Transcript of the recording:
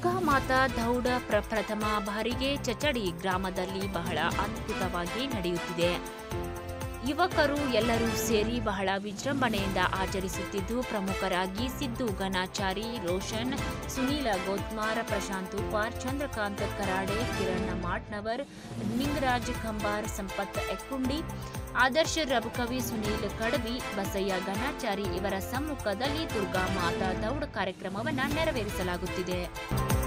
ದುರ್ಗಾ ಮಾತಾ ದೌಡ ಪ್ರಪ್ರಥಮ ಬಾರಿಗೆ ಚಚಡಿ ಗ್ರಾಮದಲ್ಲಿ ಬಹಳ ಅದ್ಭುತವಾಗಿ ನಡೆಯುತ್ತಿದೆ ಯುವಕರು ಎಲ್ಲರೂ ಸೇರಿ ಬಹಳ ವಿಜೃಂಭಣೆಯಿಂದ ಆಚರಿಸುತ್ತಿದ್ದು ಪ್ರಮುಖರಾಗಿ ಸಿದ್ದು ಗಣಾಚಾರಿ ರೋಷನ್ ಸುನೀಲ ಗೋತ್ಮಾರ್ ಪ್ರಶಾಂತ್ ಉಪಾರ್ ಚಂದ್ರಕಾಂತ್ ಕರಾಡೆ ಕಿರಣ್ ಮಾಟ್ನವರ್ ನಿಂಗರಾಜ್ ಖಂಬಾರ್ ಸಂಪತ್ ಎಕ್ಕುಂಡಿ ಆದರ್ಶ ರಬಕವಿ ಸುನೀಲ್ ಕಡವಿ ಬಸಯ್ಯ ಗಣಾಚಾರಿ ಇವರ ಸಮ್ಮುಖದಲ್ಲಿ ದುರ್ಗಾ ಮಾತಾ ದೌಡ್ ಕಾರ್ಯಕ್ರಮವನ್ನು ನೆರವೇರಿಸಲಾಗುತ್ತಿದೆ